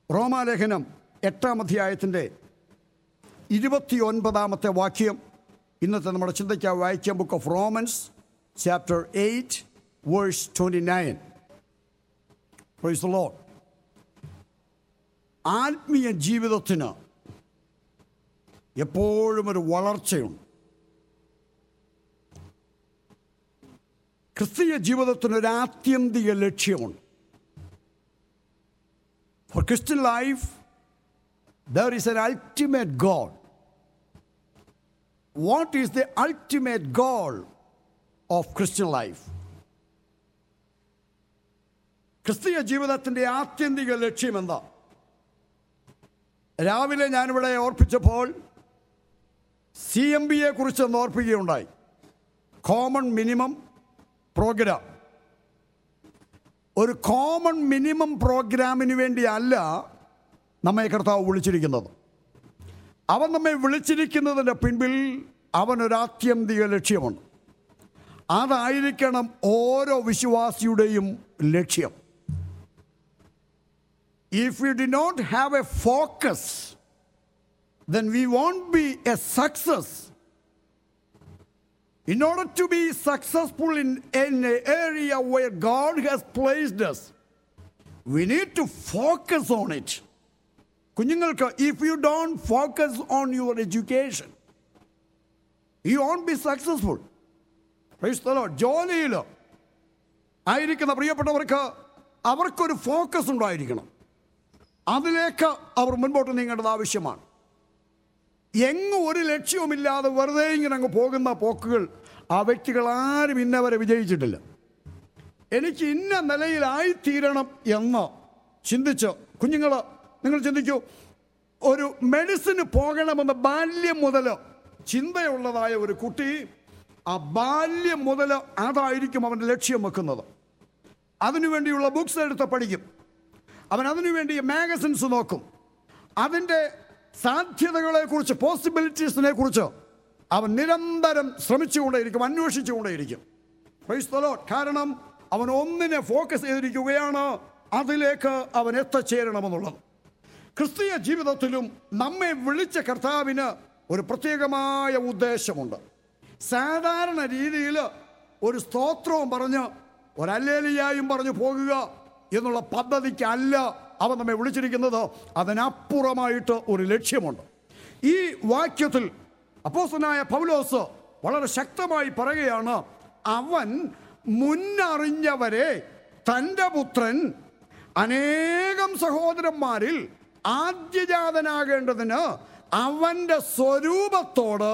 റോമാലേഖനം എട്ടാം അധ്യായത്തിൻ്റെ ഇരുപത്തിയൊൻപതാമത്തെ വാക്യം ഇന്നത്തെ നമ്മുടെ ചിന്തയ്ക്കായി വായിക്കാം book of Romans chapter eight verse twenty nine praise Lord ആത്മീയ ജീവിതത്തിന് എപ്പോഴും ഒരു വളർച്ചയുണ്ട് ക്രിസ്തീയ ജീവിതത്തിന് ഒരു ആത്യന്തിക ലക്ഷ്യമുണ്ട് For Christian life, there is an ultimate goal. What is the ultimate goal of Christian life? ക്രിസ്തീയ ജീവിതത്തിൻ്റെ ആത്യന്തിക ലക്ഷ്യം എന്താ രാവിലെ ഞാനിവിടെ ഓർപ്പിച്ചപ്പോൾ സി എം ബിയെ കുറിച്ച് ഒന്ന് ഓർപ്പിക്കുകയുണ്ടായി കോമൺ മിനിമം പ്രോഗ്രാം ഒരു കോമൺ മിനിമം പ്രോഗ്രാമിന് വേണ്ടിയല്ല നമ്മെ കർത്താവ് വിളിച്ചിരിക്കുന്നത് അവൻ നമ്മെ വിളിച്ചിരിക്കുന്നതിൻ്റെ പിൻപിൽ അവനൊരു ആത്യന്തിക ലക്ഷ്യമുണ്ട് അതായിരിക്കണം ഓരോ വിശ്വാസിയുടെയും ലക്ഷ്യം if you do not have a focus then we won't be a success In order to be successful in an area where God has placed us, we need to focus on it. കുഞ്ഞുങ്ങൾക്ക് if you don't focus on your education you won't be successful ജോലിയിൽ ആയിരിക്കുന്ന പ്രിയപ്പെട്ടവർക്ക് അവർക്കൊരു focus ഉണ്ടായിരിക്കണം അതിലേക്ക് അവർ മുൻപോട്ട് നീങ്ങേണ്ടത് ആവശ്യമാണ് എങ്ങും ഒരു ലക്ഷ്യവുമില്ലാതെ വെറുതെ ഇങ്ങനെ അങ്ങ് പോകുന്ന പോക്കുകൾ ആ വ്യക്തികൾ ആരും ഇന്നവരെ വിജയിച്ചിട്ടില്ല എനിക്ക് ഇന്ന നിലയിലായിത്തീരണം എന്ന് ചിന്തിച്ച് കുഞ്ഞുങ്ങൾ നിങ്ങൾ ചിന്തിക്കൂ ഒരു മെഡിസിന് പോകണമെന്ന് ബാല്യം മുതൽ ചിന്തയുള്ളതായ ഒരു കുട്ടി ആ ബാല്യം മുതൽ അതായിരിക്കും അവൻ്റെ ലക്ഷ്യം വെക്കുന്നത് അതിനുവേണ്ടിയുള്ള ബുക്സ് എടുത്ത് പഠിക്കും അവൻ അതിനുവേണ്ടി മാഗസിൻസ് നോക്കും അതിൻ്റെ സാധ്യതകളെക്കുറിച്ച് പോസിബിലിറ്റീസിനെ കുറിച്ച് അവൻ നിരന്തരം ശ്രമിച്ചുകൊണ്ടേയിരിക്കും അന്വേഷിച്ചുകൊണ്ടേയിരിക്കും Praise the Lord. കാരണം അവൻ ഒന്നിനെ ഫോക്കസ് ചെയ്തിരിക്കുകയാണ് അതിലേക്ക് അവൻ എത്തിച്ചേരണമെന്നുള്ളത് ക്രിസ്തീയ ജീവിതത്തിലും നമ്മെ വിളിച്ച കർത്താവിന് ഒരു പ്രത്യേകമായ ഉദ്ദേശമുണ്ട് സാധാരണ രീതിയിൽ ഒരു സ്തോത്രവും പറഞ്ഞ് ഒരല്ലേലിയായും പറഞ്ഞു പോകുക എന്നുള്ള പദ്ധതിക്കല്ല അവൻ നമ്മെ വിളിച്ചിരിക്കുന്നത് അതിനപ്പുറമായിട്ട് ഒരു ലക്ഷ്യമുണ്ട് ഈ വാക്യത്തിൽ അപ്പോസനായ പൗലോസ് വളരെ ശക്തമായി പറയുകയാണ് അവൻ മുന്നറിഞ്ഞവരെ തൻ്റെ പുത്രൻ അനേകം സഹോദരന്മാരിൽ ആദ്യജാതനാകേണ്ടതിന് അവൻ്റെ സ്വരൂപത്തോട്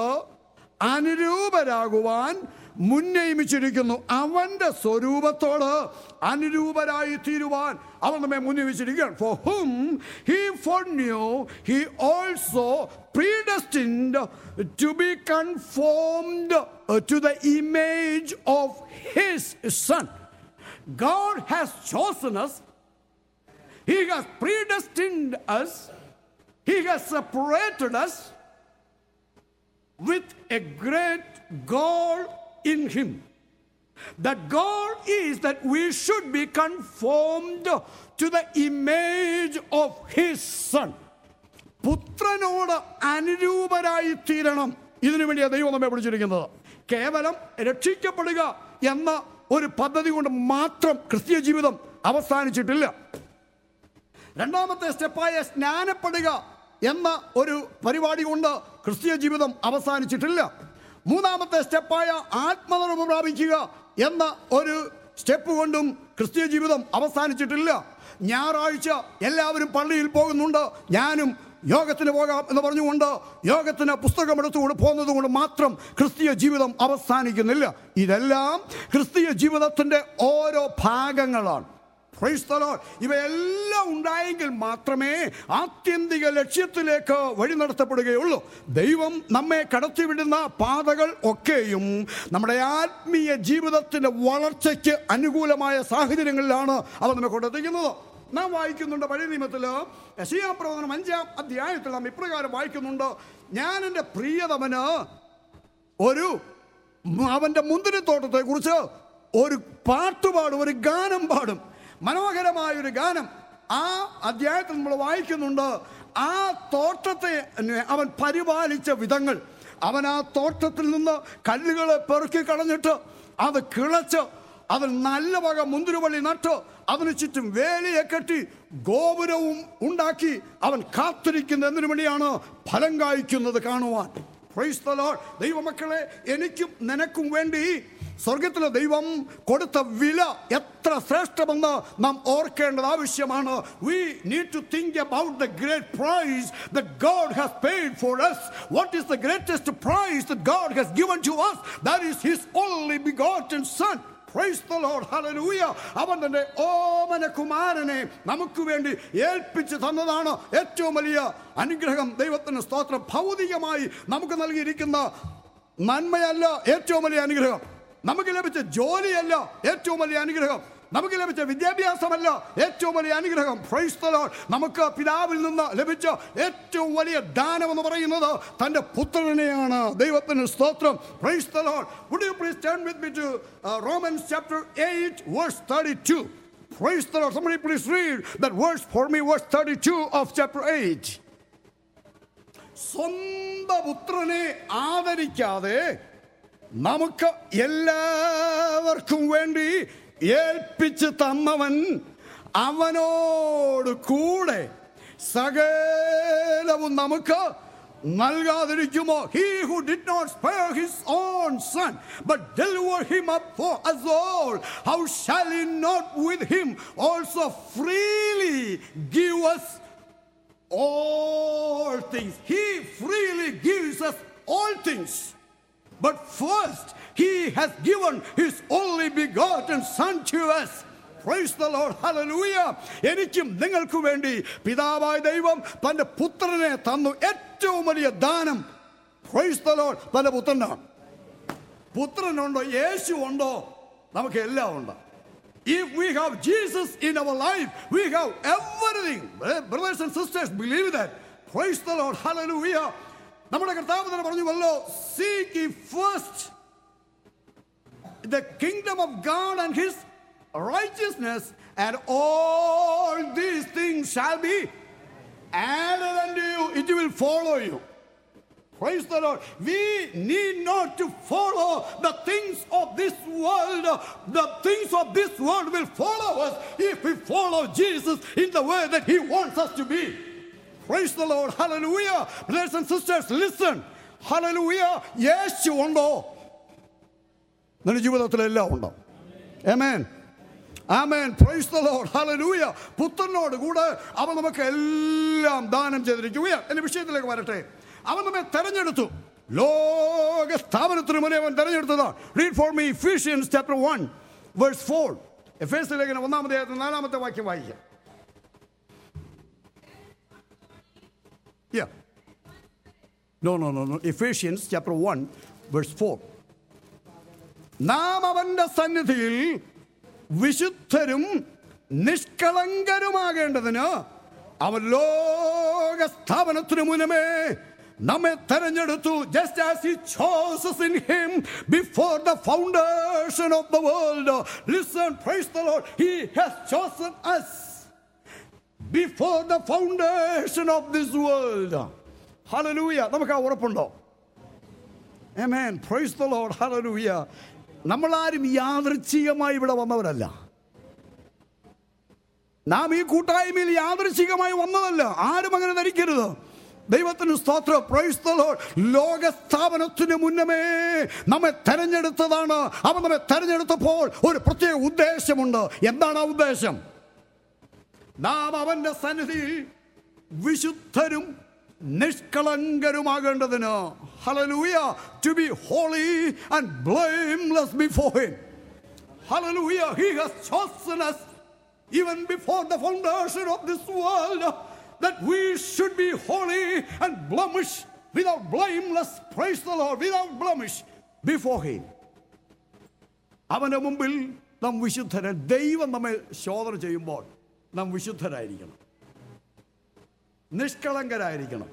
അനുരൂപരാകുവാൻ മുന്നയിമിച്ചിരിക്കുന്നു അവന്റെ സ്വരൂപത്തോട് അനുരൂപരായി തീരുവാൻ അവൻ നമ്മെ മുന്നിവിച്ചിരിക്കുകയാണ് for whom he foreknew he also predestined to be conformed to the image of his son God has chosen us. He has predestined us. He has separated us with a great goal in Him. That goal is that we should be conformed to the image of His Son. പുത്രനോട് അനുരൂപരായി തീരണം ഇതിനു വേണ്ടിയാണ് ദൈവം നമ്മെ വിളിച്ചിരിക്കുന്നത് കേവലം രക്ഷിക്കപ്പെടുക എന്ന ഒരു പദ്ധതി കൊണ്ട് മാത്രം ക്രിസ്തീയ ജീവിതം അവസാനിച്ചിട്ടില്ല രണ്ടാമത്തെ സ്റ്റെപ്പായ സ്നാനപ്പെടുക എന്ന ഒരു പരിപാടി കൊണ്ട് ക്രിസ്തീയ ജീവിതം അവസാനിച്ചിട്ടില്ല മൂന്നാമത്തെ സ്റ്റെപ്പായ ആത്മനിർഭർ പ്രാപിക്കുക എന്ന ഒരു സ്റ്റെപ്പ് കൊണ്ടും ക്രിസ്തീയ ജീവിതം അവസാനിച്ചിട്ടില്ല ഞായറാഴ്ച എല്ലാവരും പള്ളിയിൽ പോകുന്നുണ്ട് ഞാനും യോഗത്തിന് പോകാം എന്ന് പറഞ്ഞുകൊണ്ട് യോഗത്തിന് പുസ്തകം എടുത്തുകൊണ്ട് പോകുന്നത് കൊണ്ട് മാത്രം ക്രിസ്തീയ ജീവിതം അവസാനിക്കുന്നില്ല ഇതെല്ലാം ക്രിസ്തീയ ജീവിതത്തിൻ്റെ ഓരോ ഭാഗങ്ങളാണ് Praise the Lord. ഇവയെല്ലാം ഉണ്ടായെങ്കിൽ മാത്രമേ ആത്യന്തിക ലക്ഷ്യത്തിലേക്ക് വഴി നടത്തപ്പെടുകയുള്ളൂ ദൈവം നമ്മെ കടത്തിവിടുന്ന പാതകൾ ഒക്കെയും നമ്മുടെ ആത്മീയ ജീവിതത്തിൻ്റെ വളർച്ചയ്ക്ക് അനുകൂലമായ സാഹചര്യങ്ങളിലാണ് അവ നമ്മെ കൊണ്ടെത്തിക്കുന്നത് നാം വായിക്കുന്നുണ്ട് പഴയ നിയമത്തിൽ യശയാപ്രവചനം അഞ്ചാം അധ്യായത്തിൽ നാം ഇപ്രകാരം വായിക്കുന്നുണ്ട് ഞാൻ എൻ്റെ പ്രിയതമന് ഒരു അവൻ്റെ മുന്തിരിത്തോട്ടത്തെ കുറിച്ച് ഒരു പാട്ട് പാടും ഒരു ഗാനം പാടും മനോഹരമായ ഒരു ഗാനം ആ അധ്യായത്തിൽ നമ്മൾ വായിക്കുന്നുണ്ട് ആ തോട്ടത്തെ അവൻ പരിപാലിച്ച വിധങ്ങൾ അവൻ ആ തോട്ടത്തിൽ നിന്ന് കല്ലുകളെ പെറുക്കി കളഞ്ഞിട്ട് അത് കിളച്ച് അതിൽ നല്ല വക മുന്തിരിവള്ളി നട്ട് അതിനു ചുറ്റും വേലിയെ കെട്ടി ഗോപുരവും ഉണ്ടാക്കി അവൻ കാത്തിരിക്കുന്ന എന്തിനു വേണ്ടിയാണ് ഫലം കായ്ക്കുന്നത് കാണുവാൻ Praise the Lord. ദൈവമക്കളെ എനിക്കും നിനക്കും വേണ്ടി സ്വർഗത്തിലെ ദൈവം കൊടുത്ത വില എത്ര ശ്രേഷ്ഠമെന്ന് നാം ഓർക്കേണ്ടത് ആവശ്യമാണ് we need to think about the great prize that God has paid for us. What is the greatest prize that God has given to us? That is His only begotten Son. Praise the Lord. Hallelujah. അവൻ തന്റെ ഓമന കുമാരനെ നമുക്ക് വേണ്ടി ഏൽപ്പിച്ച് തന്നതാണ് ഏറ്റവും വലിയ അനുഗ്രഹം ദൈവത്തിന് സ്തോത്രം ഭൗതികമായി നമുക്ക് നൽകിയിരിക്കുന്ന നന്മയല്ല ഏറ്റവും വലിയ അനുഗ്രഹം നമുക്ക് ലഭിച്ച ജോലിയല്ല ഏറ്റവും വലിയ അനുഗ്രഹം നമുക്ക് ലഭിച്ച വിദ്യാഭ്യാസമല്ല ഏറ്റവും വലിയ അനുഗ്രഹം Praise the Lord. നമുക്ക് പിതാവിൽ നിന്ന് ലഭിച്ച ഏറ്റവും വലിയ ദാനം എന്ന് പറയുന്നത് തന്റെ പുത്രനെയാണ് ദൈവത്തിന് സ്തോത്രം Praise the Lord. Would you please turn with me to uh, Romans chapter 8 verse 32. Praise the Lord. Somebody please read that verse for me, verse 32 of chapter 8. സ്വന്തം പുത്രനെ ആദരിക്കാതെ നമുക്ക് എല്ലാവർക്കും വേണ്ടി ഏൽപ്പിച്ച് തന്നവൻ അവനോട് കൂടെ സകലവും നമുക്ക് നൽകാതിരിക്കുമോ he who did not spare his own son but deliver him up for us all how shall he not with him also freely give us all things. He freely gives us all things. But first, He has given His only begotten Son to us. Praise the Lord. Hallelujah. എനിക്കും നിങ്ങൾക്ക് വേണ്ടി പിതാവായ ദൈവം തന്റെ പുത്രനെ തന്നു ഏറ്റവും വലിയ ദാനം Praise the Lord. തന്റെ പുത്രനാണ് പുത്രനുണ്ടോ യേശു ഉണ്ടോ നമുക്ക് എല്ലാം ഉണ്ട് If we have Jesus in our life, we have everything. Eh, Brothers and sisters, believe that. Praise the Lord. Hallelujah. നമ്മുടെ കർത്താവ് തന്നെ പറഞ്ഞുവല്ലോ seek first the kingdom of God and his righteousness, and all these things shall be added unto you. It will follow you. Praise the Lord. We need not to follow the things of this world. The things of this world will follow us if we follow Jesus in the way that He wants us to be. Praise the Lord. Hallelujah. Brothers and sisters, listen. Hallelujah. Yesu ഉണ്ടോ നിന്റെ ജീവിതത്തിലെല്ലാം ഉണ്ടോ Amen. Amen praise the Lord hallelujah പുത്രനോട് കൂടെ അവൻ നമുക്ക് എല്ലാം ദാനം ചെയ്തിരിക്കുകയാണ് എന്റെ വിഷയത്തിലേക്ക് വരട്ടെ അവൻ നമ്മെ തെരഞ്ഞെടുത്തു ലോക സ്ഥാപനത്തിന് മുന്നേ അവൻ തെരഞ്ഞെടുത്തതാണ് read for Ephesians chapter one verse four F S ലേഖനം ഒന്നാമത്തെ അധ്യായത്തിൽ നാലാമത്തെ വാക്യം വായിക്കാം Yeah. No, no, no, no. Ephesians chapter 1, verse 4. നാം അവന്റെ സന്നിധിയിൽ വിശുദ്ധരും നിഷ്കളങ്കരുമാകേണ്ടതിന് അവൻ ലോക സ്ഥാപനത്തിനു മുന്നമേ നമ്മെ തെരഞ്ഞെടുത്തു just as he chose us in him before the foundation of the world listen praise the lord he has chosen us before the foundation of this world hallelujah നമുക്ക് ആ ഉറപ്പുണ്ടോ Amen. Praise the Lord. Hallelujah. നമ്മളാരും യാദൃച്ഛികമായി ഇവിടെ വന്നവരല്ല നാം ഈ കൂട്ടായ്മയിൽ യാദൃച്ഛികമായി വന്നതല്ല ആരും അങ്ങനെ ധരിക്കരുത് ദൈവത്തിന് സ്തോത്രം പ്രൈസ് the Lord. ലോക സ്ഥാപനത്തിന് മുന്നമേ നമ്മെ തെരഞ്ഞെടുത്തതാണ് അവൻ നമ്മെ തെരഞ്ഞെടുത്തപ്പോൾ ഒരു പ്രത്യേക ഉദ്ദേശമുണ്ട് എന്താണ് ആ ഉദ്ദേശം നാം അവന്റെ സന്നിധിയിൽ വിശുദ്ധരും നിഷ്കളങ്കരുമാകേണ്ടതിന് hallelujah to be holy and blameless before him hallelujah he has chosen us even before the foundation of this world that we should be holy and blemish without blameless praise the lord without blemish before him അവന്റെ മുമ്പിൽ നാം വിശുദ്ധരെ ദൈവം നമ്മെ ശോധന ചെയ്യുമ്പോൾ നാം വിശുദ്ധരായിരിക്കണം നിഷ്കളങ്കരായിരിക്കണം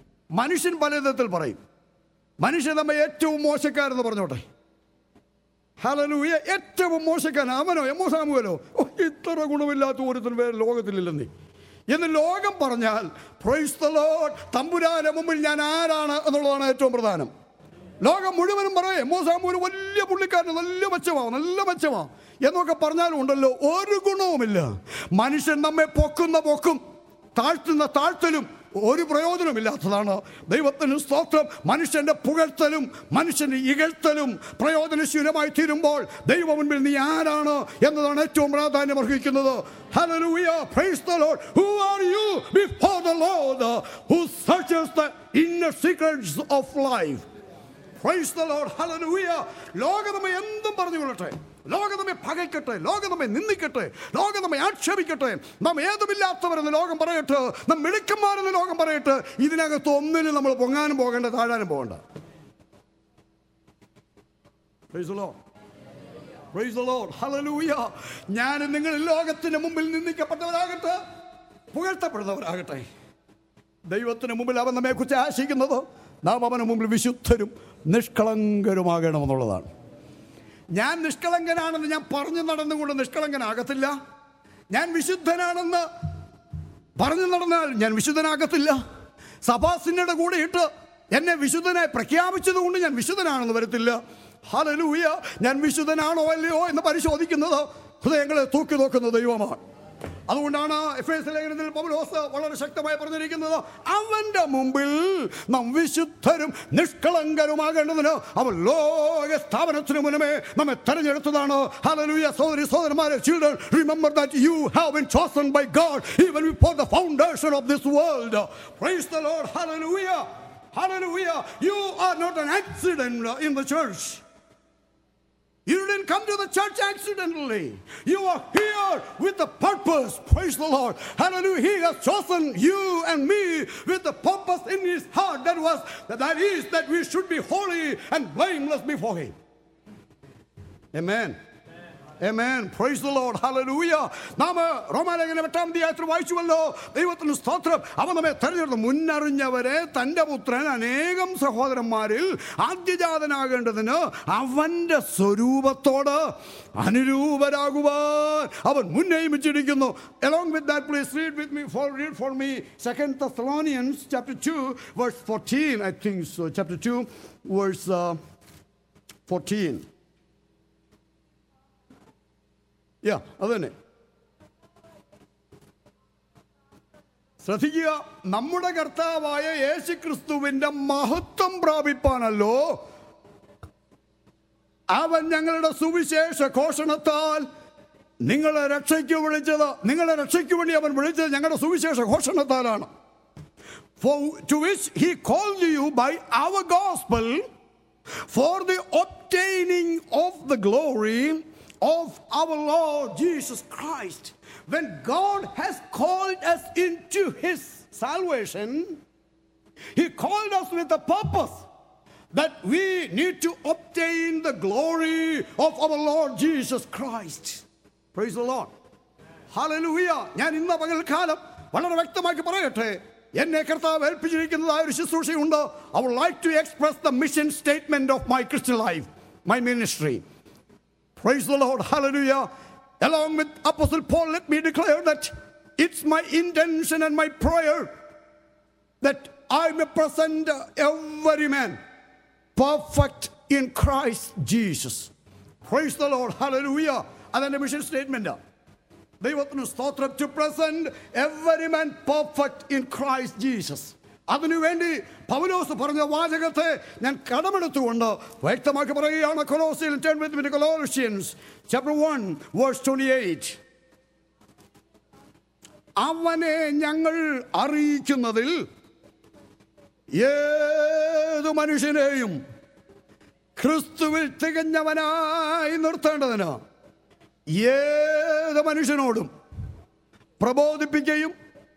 മനുഷ്യൻ പല വിധത്തിൽ പറയും മനുഷ്യൻ നമ്മെ ഏറ്റവും മോശക്കാരെന്ന് പറഞ്ഞോട്ടെ ഹലലൂയ ഏറ്റവും മോശക്കാരൻ അവനോ എമ്മോ സാമുവലോ ഓ, ഇത്ര ഗുണമില്ലാത്ത ഒരുത്തരും വേറെ ലോകത്തിലില്ലെന്നേ എന്ന് ലോകം പറഞ്ഞാൽ പ്രൈസ് ദ ലോർഡ് തമ്പുരാന്റെ മുമ്പിൽ ഞാൻ ആരാണ് എന്നുള്ളതാണ് ഏറ്റവും പ്രധാനം ലോകം മുഴുവനും പറയേ എമ്മോ സാമുവൽ വലിയ പുള്ളിക്കാരൻ നല്ല മെച്ചമാവും നല്ല മെച്ചമാവും എന്നൊക്കെ പറഞ്ഞാലും ഉണ്ടല്ലോ ഒരു ഗുണവുമില്ല മനുഷ്യൻ നമ്മെ പൊക്കുന്ന പൊക്കും താഴ്ത്തുന്ന താഴ്ത്തലും ഒരു പ്രയോജനമില്ലാത്തതാണ് ദൈവത്തിന് സ്തോത്രം മനുഷ്യന്റെ പുകഴ്ത്തലും മനുഷ്യന്റെ ഇകഴ്ത്തലും പ്രയോജനശീലമായി തീരുമ്പോൾ ദൈവം മുൻപിൽ നീ ആരാണ് എന്നതാണ് ഏറ്റവും പ്രാധാന്യം അർഹിക്കുന്നത് Hallelujah. Praise the Lord. Who are you before the Lord who searches the inner secrets of life? Praise the Lord. Hallelujah. ലോകം നമ്മെ എന്തും പറഞ്ഞുകൊള്ളട്ടെ ലോകം നമ്മെ പകയ്ക്കട്ടെ ലോകം നമ്മെ നിന്ദിക്കട്ടെ ലോകം നമ്മെ ആക്ഷേപിക്കട്ടെ നാം ഏതുമില്ലാത്തവരെന്ന് ലോകം പറയട്ടെ നാം മിടുക്കന്മാരെന്ന് ലോകം പറയട്ടെ ഇതിനകത്ത് ഒന്നിനും നമ്മൾ പൊങ്ങാനും പോകേണ്ട താഴാനും പോകണ്ട Praise the Lord. Praise the Lord. Hallelujah. ഞാൻ നിങ്ങൾ ലോകത്തിന് മുമ്പിൽ നിന്ദിക്കപ്പെട്ടവരാകട്ടെ പുകഴ്ത്തപ്പെടുന്നവരാകട്ടെ ദൈവത്തിന് മുമ്പിൽ അവൻ നമ്മെ കുറിച്ച് ആശിക്കുന്നത് നാം അവന് മുമ്പിൽ വിശുദ്ധരും നിഷ്കളങ്കരുമാകണമെന്നുള്ളതാണ് ഞാൻ നിഷ്കളങ്കനാണെന്ന് ഞാൻ പറഞ്ഞു നടന്നുകൊണ്ട് നിഷ്കളങ്കനാകത്തില്ല ഞാൻ വിശുദ്ധനാണെന്ന് പറഞ്ഞു നടന്നാൽ ഞാൻ വിശുദ്ധനാകത്തില്ല സഭാസിന്നയുടെ കൂടെ ഇട്ട് എന്നെ വിശുദ്ധനായി പ്രഖ്യാപിച്ചത് കൊണ്ട് ഞാൻ വിശുദ്ധനാണെന്ന് വരത്തില്ല ഹലലൂയ ഞാൻ വിശുദ്ധനാണോ അല്ലയോ എന്ന് പരിശോധിക്കുന്നത് ഹൃദയങ്ങളെ തൂക്കി നോക്കുന്ന ദൈവമാണ് അതുകൊണ്ടാണ് എഫ് എസ് ലേഖനത്തിൽ പൗലോസ് വളരെ ശക്തമായി പറഞ്ഞിരിക്കുന്നത് അവന്റെ മുമ്പിൽ നാം വിശുദ്ധരും നിഷ്കളങ്കരുമാകേണ്ടതിന് അവൻ ലോക സ്ഥാപനത്തിന് മുന്നമേ നമ്മെ തെരഞ്ഞെടുത്തതാണ് ഹല്ലേലൂയ സഹോദരി സഹോദരന്മാരെ children remember that you have been chosen by God even before the foundation of this world praise the Lord hallelujah hallelujah you are not an accident in the church You didn't come to the church accidentally. You are here with a purpose. Praise the Lord. Hallelujah. He has chosen you and me with the purpose in his heart. That was that is that we should be holy and blameless before him. Amen. Amen. Praise the Lord. Hallelujah. നാം റോമാലേഖനം എട്ടാം അധ്യായത്തിൽ വായിച്ചുവല്ലോ ദൈവത്തിന് സ്തോത്രം അവൻ നമ്മെ തെരഞ്ഞെടുത്ത് മുന്നറിഞ്ഞവരെ തൻ്റെ പുത്രൻ അനേകം സഹോദരന്മാരിൽ ആദ്യജാതനാകേണ്ടതിന് അവന്റെ സ്വരൂപത്തോട് അനുരൂപരാകുവാൻ അവൻ മുന്നേ നിയമിച്ചിരിക്കുന്നു along with that please read with me for read for me second thessalonians chapter 2 verse 14 i think so chapter 2 verse uh, 14 യാ അത് തന്നെ ശ്രദ്ധിക്കുക നമ്മുടെ കർത്താവായ യേശു ക്രിസ്തുവിന്റെ മഹത്വം പ്രാപിപ്പാനല്ലോ അവൻ ഞങ്ങളുടെ സുവിശേഷ ഘോഷണത്താൽ നിങ്ങളെ രക്ഷയ്ക്ക് വിളിച്ചത് നിങ്ങളെ രക്ഷയ്ക്ക് വേണ്ടി അവൻ വിളിച്ചത് ഞങ്ങളുടെ സുവിശേഷ ഘോഷണത്താലാണ് For to which he called you by our gospel for the obtaining of the glory of our Lord Jesus Christ. When God has called us into his salvation, he called us with a purpose that we need to obtain the glory of our Lord Jesus Christ. Praise the Lord. Hallelujah ഞാൻ ഇന്ന പകൽക്കാലം വളരെ വ്യക്തമാക്കി പറയട്ടെ എന്നെ കർത്താവ് ഏൽപ്പിച്ചിരിക്കുന്നതായ ഒരു ശുശ്രൂഷയുണ്ട് I would like to express the mission statement of my Christian life my ministry praise the Lord hallelujah along with apostle paul let me declare that it's my intention and my prayer that i may present every man perfect in Christ Jesus. Praise the Lord. Hallelujah. അതെന്റെ mission statement ദൈവത്തിന് സ്തോത്രം to present every man perfect in Christ Jesus അതിനുവേണ്ടി പൗലോസ് പറഞ്ഞ വാചകത്തെ ഞാൻ കടമെടുത്തുകൊണ്ട് വ്യക്തമാക്കി പറയുകയാണ് കൊലോസിൽ turn with me to Colossians chapter 1 verse 28 അവനെ ഞങ്ങൾ അറിയിക്കുന്നതിൽ ഏതു മനുഷ്യനെയും ക്രിസ്തുവിൽ തികഞ്ഞവനായി നിർത്തേണ്ടതിന് ഏത് മനുഷ്യനോടും പ്രബോധിപ്പിക്കുകയും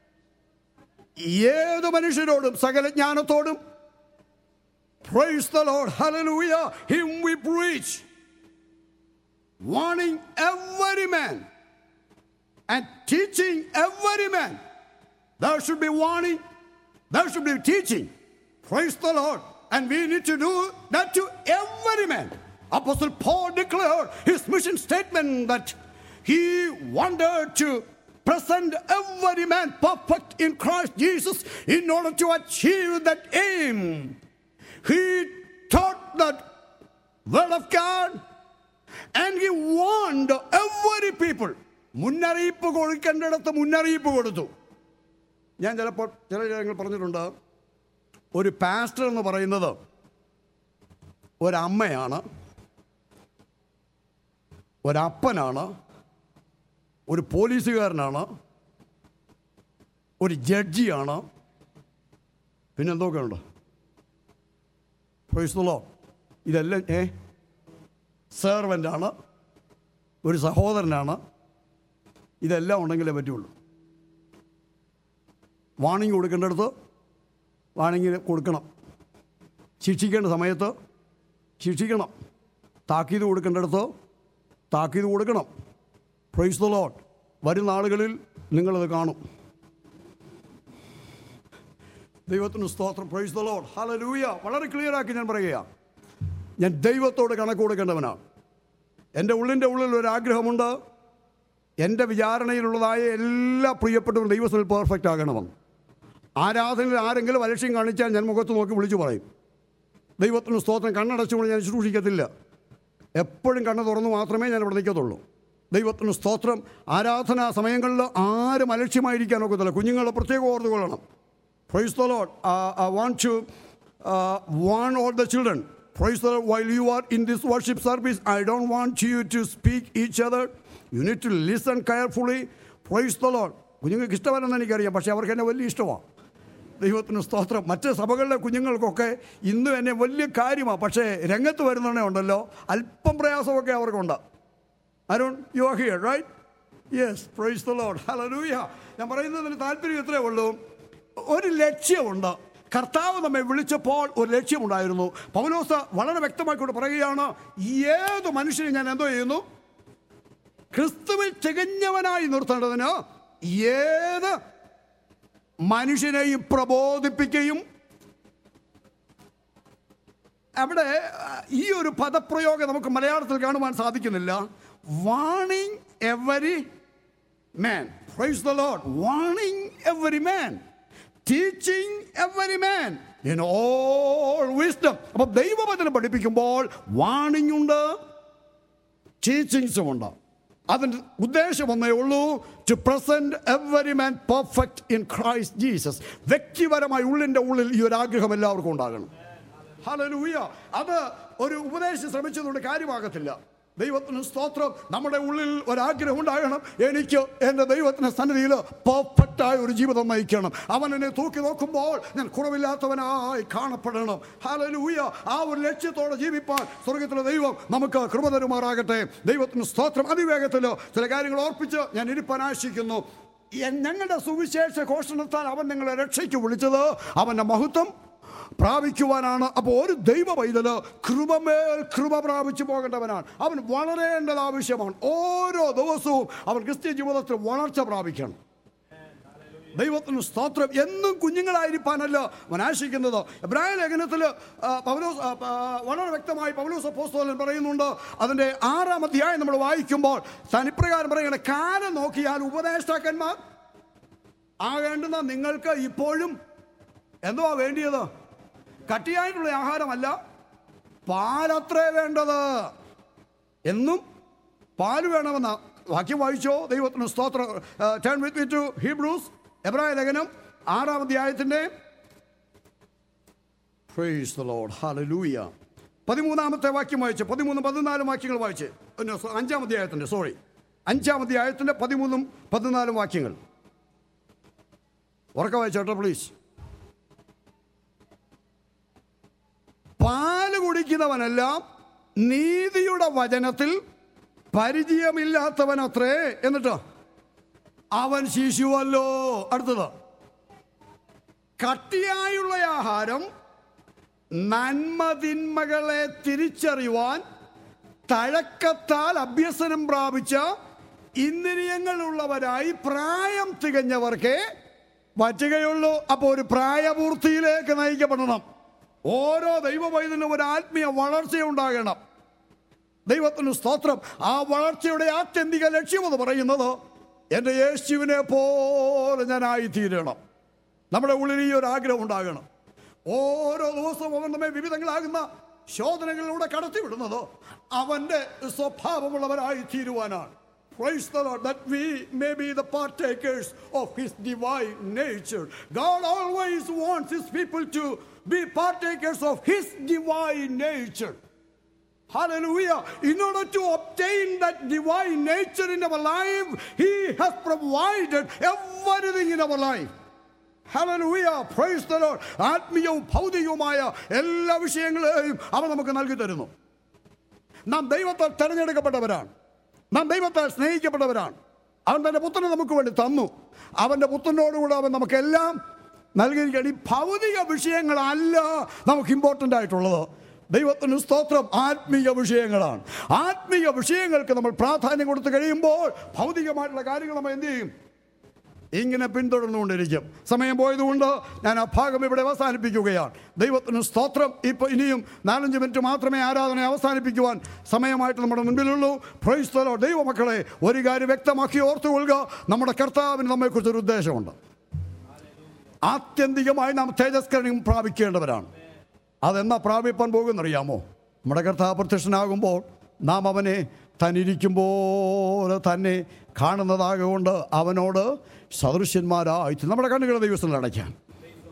ഏത് മനുഷ്യരോടും സകല ജ്ഞാനത്തോടും Praise the Lord. Hallelujah. Him we preach. Warning every man and teaching every man. There should be warning, there should be teaching. Praise the Lord. And we need to do that to every man. Apostle Paul declared his mission statement that he wanted to present every man perfect in Christ Jesus in order to achieve that aim. He taught that word of God and he warned every people. മുന്നറിയിപ്പ് കൊടുക്കേണ്ടിടത്ത് മുന്നറിയിപ്പ് കൊടുത്തു ഞാൻ ചിലപ്പോൾ ചില കാര്യങ്ങൾ പറഞ്ഞിട്ടുണ്ട് ഒരു pastor എന്ന് പറയുന്നത് ഒരമ്മയാണ് ഒരപ്പനാണ് ഒരു പോലീസുകാരനാണ് ഒരു ജഡ്ജിയാണ് പിന്നെ എന്തൊക്കെയുണ്ട് പ്രൊയ്സ്തലോ ഇതെല്ലാം ഏ സെർവൻ്റാണ് ഒരു സഹോദരനാണ് ഇതെല്ലാം ഉണ്ടെങ്കിലേ പറ്റുള്ളൂ വാണിംഗ് കൊടുക്കേണ്ടടുത്ത് വാണിംഗ് കൊടുക്കണം ശിക്ഷിക്കേണ്ട സമയത്ത് ശിക്ഷിക്കണം താക്കീത് കൊടുക്കേണ്ടടുത്ത് താക്കീത് കൊടുക്കണം പ്രൈസ് ദ ലോഡ് വരുന്ന ആളുകളിൽ നിങ്ങളത് കാണും ദൈവത്തിന് സ്തോത്രം പ്രൈസ് ദ ലോഡ് ഹല്ലേലൂയ വളരെ ക്ലിയർ ആക്കി ഞാൻ പറയുക ഞാൻ ദൈവത്തോട് കണക്ക് കൊടുക്കേണ്ടവനാണ് എൻ്റെ ഉള്ളിൻ്റെ ഉള്ളിൽ ഒരു ആഗ്രഹമുണ്ട് എൻ്റെ വിചാരണയിലുള്ളതായ എല്ലാ പ്രിയപ്പെട്ടവരും ദൈവത്തിൽ പെർഫെക്റ്റ് ആകണമെന്ന് ആരാധനയിൽ ആരെങ്കിലും അലക്ഷ്യം കാണിച്ചാൽ ഞാൻ മുഖത്ത് നോക്കി വിളിച്ചു പറയും ദൈവത്തിന് സ്തോത്രം കണ്ണടച്ചുകൊണ്ട് ഞാൻ ശുശ്രൂഷിക്കത്തില്ല എപ്പോഴും കണ്ണ് തുറന്ന് മാത്രമേ ഞാൻ ഇവിടെ നിൽക്കത്തുള്ളൂ ദൈവത്തിന് സ്തോത്രം ആരാധനാ സമയങ്ങളിൽ ആരും അലക്ഷ്യമായിരിക്കാൻ ഒക്കത്തില്ല കുഞ്ഞുങ്ങളെ പ്രത്യേകം ഓർത്ത് കൊള്ളണം praise the Lord I want to warn all the children praise the while you are in this worship service I don't want you to speak each other you need to listen carefully praise the Lord കുഞ്ഞുങ്ങൾക്ക് ഇഷ്ടമല്ലെന്ന് എനിക്കറിയാം പക്ഷേ അവർക്ക് എന്നെ വലിയ ഇഷ്ടമാണ് ദൈവത്തിന് സ്തോത്രം മറ്റ് സഭകളിലെ കുഞ്ഞുങ്ങൾക്കൊക്കെ ഇന്നും എന്നെ വലിയ കാര്യമാണ് പക്ഷേ രംഗത്ത് വരുന്നതേ ഉണ്ടല്ലോ അല്പം പ്രയാസമൊക്കെ അവർക്കുണ്ട് Arun you are here right yes praise the Lord hallelujah ഞാൻ പറയുന്നതിന് താല്പര്യം ഇത്രയേ ഉള്ളൂ ഒരു ലക്ഷ്യമുണ്ട് കർത്താവ് നമ്മെ വിളിച്ചപ്പോൾ ഒരു ലക്ഷ്യമുണ്ടായിരുന്നു പൗലോസ് വളരെ വ്യക്തമാക്കിക്കൊണ്ട് പറയുകയാണ് ഏത് മനുഷ്യനെ ഞാൻ എന്തോ ചെയ്യുന്നു ക്രിസ്തുവിൽ തികഞ്ഞവനായി നിർത്തേണ്ടതിന് ഏത് മനുഷ്യനെയും പ്രബോധിപ്പിക്കുകയും അവിടെ ആ, ഈ ഒരു പദപ്രയോഗം നമുക്ക് മലയാളത്തിൽ കാണുവാൻ സാധിക്കുന്നില്ല warning every man praise the Lord warning every man teaching every man in all wisdom അപ്പൊ ദൈവവചനം പഠിപ്പിക്കുമ്പോൾ വാണിംഗ് ഉണ്ട് ടീച്ചിങ്സും ഉണ്ട് അതിൻ്റെ ഉദ്ദേശം ഒന്നേ ഉള്ളൂ to present every man perfect in Christ Jesus വ്യക്തിപരമായി ഉള്ളിൻ്റെ ഉള്ളിൽ ഈ ഒരു ആഗ്രഹം എല്ലാവർക്കും ഉണ്ടാകണം ഹല്ലേലൂയ അത് ഒരു ഉപദേശം ശ്രമിച്ചതുകൊണ്ട് കാര്യമാകത്തില്ല ദൈവത്തിന് സ്തോത്രം നമ്മുടെ ഉള്ളിൽ ഒരാഗ്രഹം ഉണ്ടാകണം എനിക്ക് എൻ്റെ ദൈവത്തിൻ്റെ സന്നിധിയിൽ പെർഫെക്റ്റായ ഒരു ജീവിതം നയിക്കണം അവൻ എന്നെ തൂക്കി നോക്കുമ്പോൾ ഞാൻ കുറവില്ലാത്തവനായി കാണപ്പെടണം ഹല്ലേലൂയ ആ ഒരു ലക്ഷ്യത്തോടെ ജീവിപ്പാൻ സ്വർഗത്തിലെ ദൈവം നമുക്ക് കൃപ തരുമാറാകട്ടെ ദൈവത്തിന് സ്തോത്രം അതിവേഗത്തിൽ ചില കാര്യങ്ങൾ ഓർപ്പിച്ച് ഞാൻ ഇരിപ്പാൻ ആശിക്കുന്നു എൻ- ഞങ്ങളുടെ സുവിശേഷ ഘോഷണത്താൽ അവൻ നിങ്ങളെ രക്ഷയ്ക്ക് വിളിച്ചത് അവൻ്റെ മഹത്വം പ്രാപിക്കുവാനാണ് അപ്പോൾ ഒരു ദൈവ പൈതല് കൃപമേൽ കൃപ പ്രാപിച്ചു പോകേണ്ടവനാണ് അവൻ വളരേണ്ടത് ആവശ്യമാണ് ഓരോ ദിവസവും അവൻ ക്രിസ്ത്യ ജീവിതത്തിൽ വളർച്ച പ്രാപിക്കണം ദൈവത്തിന് സ്തോത്രം എന്നും കുഞ്ഞുങ്ങളായിരിക്കാനല്ല അവൻ ആശിക്കുന്നത് എബ്രായ ലേഖനത്തിൽ ആ, പൗലോസ് ആ, ആ, വളരെ വ്യക്തമായി പൗലോസ് അപ്പോസ്തലൻ പറയുന്നുണ്ട് അതിൻ്റെ ആറാം അധ്യായം നമ്മൾ വായിക്കുമ്പോൾ താൻ ഇപ്രകാരം പറയുന്നത് കാലം നോക്കിയാൽ ഉപദേഷ്ടാക്കന്മാർ ആകേണ്ടുന്ന നിങ്ങൾക്ക് ഇപ്പോഴും എന്തുവാ വേണ്ടിയത് കട്ടിയായിട്ടുള്ള ആഹാരമല്ല പാലത്രേ വേണ്ടത് എന്നും പാല് വേണമെന്ന വാക്യം വായിച്ചോ ദൈവത്തിന് സ്തോത്ര ടേൺ വിത്ത് ടു ഹീബ്രൂസ് എബ്രായ ലേഖനം ആറാം അധ്യായത്തിൻ്റെ Praise the Lord. Hallelujah. പതിമൂന്നാമത്തെ വാക്യം വായിച്ച് പതിമൂന്നും പതിനാലും വാക്യങ്ങൾ വായിച്ച് പിന്നെ സോ- അഞ്ചാം അധ്യായത്തിൻ്റെ സോറി അഞ്ചാം അധ്യായത്തിൻ്റെ പതിമൂന്നും പതിനാലും വാക്യങ്ങൾ ഉറക്ക വായിച്ചോട്ടോ പ്ലീസ് പാല് കുടിക്കുന്നവനെല്ലാം നീതിയുടെ വചനത്തിൽ പരിചയമില്ലാത്തവനത്രേ എന്നിട്ടോ അവൻ ശിശുവല്ലോ അടുത്തത് കട്ടിയായുള്ള ആഹാരം നന്മതിന്മകളെ തിരിച്ചറിയുവാൻ തഴക്കത്താൽ അഭ്യസനം പ്രാപിച്ച ഇന്ദ്രിയങ്ങളുള്ളവരായി പ്രായം തികഞ്ഞവർക്ക് പറ്റുകയുള്ളൂ അപ്പോൾ ഒരു പ്രായപൂർത്തിയിലേക്ക് നയിക്കപ്പെടണം ഓരോ ദൈവവൈദ്യനും ഒരു ആത്മീയ വളർച്ചയുണ്ടാകണം ദൈവത്തിന് സ്തോത്രം ആ വളർച്ചയുടെ ആത്യന്തിക ലക്ഷ്യമെന്ന് പറയുന്നത് എൻ്റെ യേശുവിനെ പോലെ ഞാൻ ആയിത്തീരണം നമ്മുടെ ഉള്ളിൽ ഈ ഒരു ആഗ്രഹം ഉണ്ടാകണം ഓരോ ദിവസവും അവൻ നമ്മെ വിവിധങ്ങളാകുന്ന ശോധനകളിലൂടെ കടത്തിവിടുന്നത് അവൻ്റെ സ്വഭാവമുള്ളവരായി തീരുവാനാണ് Praise the Lord, that we may be the partakers of His divine nature. God always wants His people to be partakers of His divine nature. Hallelujah. In order to obtain that divine nature in our life, He has provided everything in our life. Hallelujah. Praise the Lord. ആത്മീയവും ഭൗതികവുമായ എല്ലാ വിഷയങ്ങളെയും അവൻ നമുക്ക് നൽകി തരുന്നു നാം ദൈവത്താൽ തെരഞ്ഞെടുക്കപ്പെട്ടവരാണ് നാം ദൈവത്താൽ സ്നേഹിക്കപ്പെട്ടവരാണ് അവൻ തൻ്റെ പുത്രനെ നമുക്ക് വേണ്ടി തന്നു അവൻ്റെ പുത്രനോടുകൂടെ അവൻ നമുക്കെല്ലാം നൽകിയിരിക്കുകയാണ് ഈ ഭൗതിക വിഷയങ്ങളല്ല നമുക്ക് ഇമ്പോർട്ടൻ്റ് ആയിട്ടുള്ളത് ദൈവത്തിന് സ്തോത്രം ആത്മീയ വിഷയങ്ങളാണ് ആത്മീയ വിഷയങ്ങൾക്ക് നമ്മൾ പ്രാധാന്യം കൊടുത്തു കഴിയുമ്പോൾ ഭൗതികമായിട്ടുള്ള കാര്യങ്ങൾ നമ്മൾ എന്ത് ചെയ്യും ഇങ്ങനെ പിന്തുടർന്നുകൊണ്ടിരിക്കും സമയം പോയതുകൊണ്ട് ഞാൻ ആ ഭാഗം ഇവിടെ അവസാനിപ്പിക്കുകയാണ് ദൈവത്തിന് സ്തോത്രം ഇപ്പോൾ ഇനിയും നാലഞ്ച് മിനിറ്റ് മാത്രമേ ആരാധന അവസാനിപ്പിക്കുവാൻ സമയമായിട്ട് നമ്മുടെ മുൻപിലുള്ളൂ പ്രൈസ്തലോ ദൈവമക്കളെ ഒരു കാര്യം വ്യക്തമാക്കി ഓർത്തുകൊള്ളുക നമ്മുടെ കർത്താവിന് നമ്മെക്കുറിച്ചൊരു ഉദ്ദേശമുണ്ട് ആത്യന്തികമായി നാം തേജസ്കരണം പ്രാപിക്കേണ്ടവരാണ് അതെന്നാ പ്രാപിപ്പാൻ പോകുന്നറിയാമോ നമ്മുടെ കർത്താവ് പ്രത്യക്ഷനാകുമ്പോൾ നാം അവനെ തന്നിരിക്കുമ്പോൾ തന്നെ കാണുന്നതാകൊണ്ട് അവനോട് സദൃശ്യന്മാരായി നമ്മുടെ കണ്ണുകളെ ദിവസത്തിൽ അടയ്ക്കാം